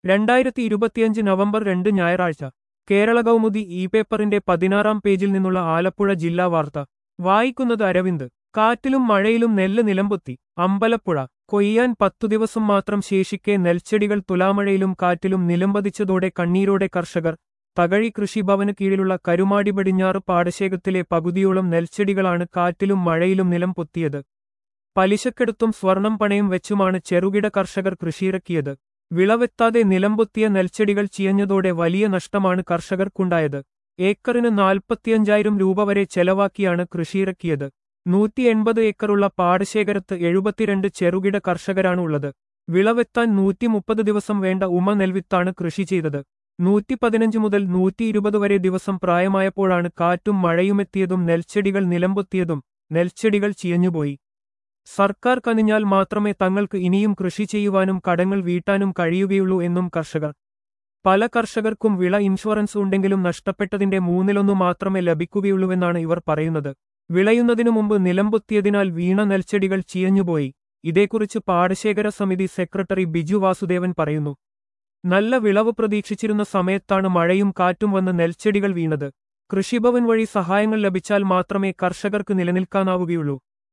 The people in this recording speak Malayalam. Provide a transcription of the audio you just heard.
രണ്ടായിരത്തി ഇരുപത്തിയഞ്ച് നവംബർ രണ്ട് ഞായറാഴ്ച കേരള കൗമുദി ഇ പേപ്പറിന്റെ പതിനാറാം പേജിൽ നിന്നുള്ള ആലപ്പുഴ ജില്ലാ വാർത്ത വായിക്കുന്നത് അരവിന്ദ് കാറ്റിലും മഴയിലും നെല്ല് നിലംപൊത്തി അമ്പലപ്പുഴ കൊയ്യാൻ പത്തു ദിവസം മാത്രം ശേഷിക്കെ നെൽച്ചെടികൾ തുലാമഴയിലും കാറ്റിലും നിലംപതിച്ചതോടെ കണ്ണീരോടെ കർഷകർ തകഴി കൃഷിഭവന് കീഴിലുള്ള കരുമാടി പടിഞ്ഞാറ് പാടശേഖത്തിലെ പകുതിയോളം നെൽച്ചെടികളാണ് കാറ്റിലും മഴയിലും നിലം പൊത്തിയത് പലിശക്കെടുത്തും സ്വർണം പണയം വെച്ചുമാണ് ചെറുകിട കർഷകർ കൃഷിയിറക്കിയത് വിളവെത്താതെ നിലംപൊത്തിയ നെൽച്ചെടികൾ ചിയഞ്ഞതോടെ വലിയ നഷ്ടമാണ് കർഷകർക്കുണ്ടായത് ഏക്കറിന് നാൽപ്പത്തിയഞ്ചായിരം രൂപ വരെ ചെലവാക്കിയാണ് കൃഷിയിറക്കിയത് നൂറ്റി എൺപത് ഏക്കറുള്ള പാടശേഖരത്ത് എഴുപത്തിരണ്ട് ചെറുകിട കർഷകരാണ് ഉള്ളത് വിളവെത്താൻ നൂറ്റി മുപ്പത് ദിവസം വേണ്ട ഉമ നെൽവിത്താണ് കൃഷി ചെയ്തത് നൂറ്റി പതിനഞ്ച് മുതൽ നൂറ്റി ഇരുപത് വരെ ദിവസം പ്രായമായപ്പോഴാണ് കാറ്റും മഴയുമെത്തിയതും നെൽച്ചെടികൾ നിലംപൊത്തിയതും നെൽച്ചെടികൾ ചിയഞ്ഞുപോയി സർക്കാർ കനിഞ്ഞാൽ മാത്രമേ തങ്ങൾക്ക് ഇനിയും കൃഷി ചെയ്യുവാനും കടങ്ങൾ വീട്ടാനും കഴിയുകയുള്ളൂ എന്നും കർഷകർ പല കർഷകർക്കും വിള ഇൻഷുറൻസ് ഉണ്ടെങ്കിലും നഷ്ടപ്പെട്ടതിന്റെ മൂന്നിലൊന്നു മാത്രമേ ലഭിക്കുകയുള്ളൂവെന്നാണ് ഇവർ പറയുന്നത് വിളയുന്നതിനു മുമ്പ് നിലംപൊത്തിയതിനാൽ വീണ നെൽച്ചെടികൾ ചിയഞ്ഞുപോയി ഇതേക്കുറിച്ച് പാടശേഖര സമിതി സെക്രട്ടറി ബിജു വാസുദേവൻ പറയുന്നു നല്ല വിളവ് പ്രതീക്ഷിച്ചിരുന്ന സമയത്താണ് മഴയും കാറ്റും വന്ന് നെൽച്ചെടികൾ വീണത് കൃഷിഭവൻ വഴി സഹായങ്ങൾ ലഭിച്ചാൽ മാത്രമേ കർഷകർക്ക് നിലനിൽക്കാനാവുകയുള്ളൂ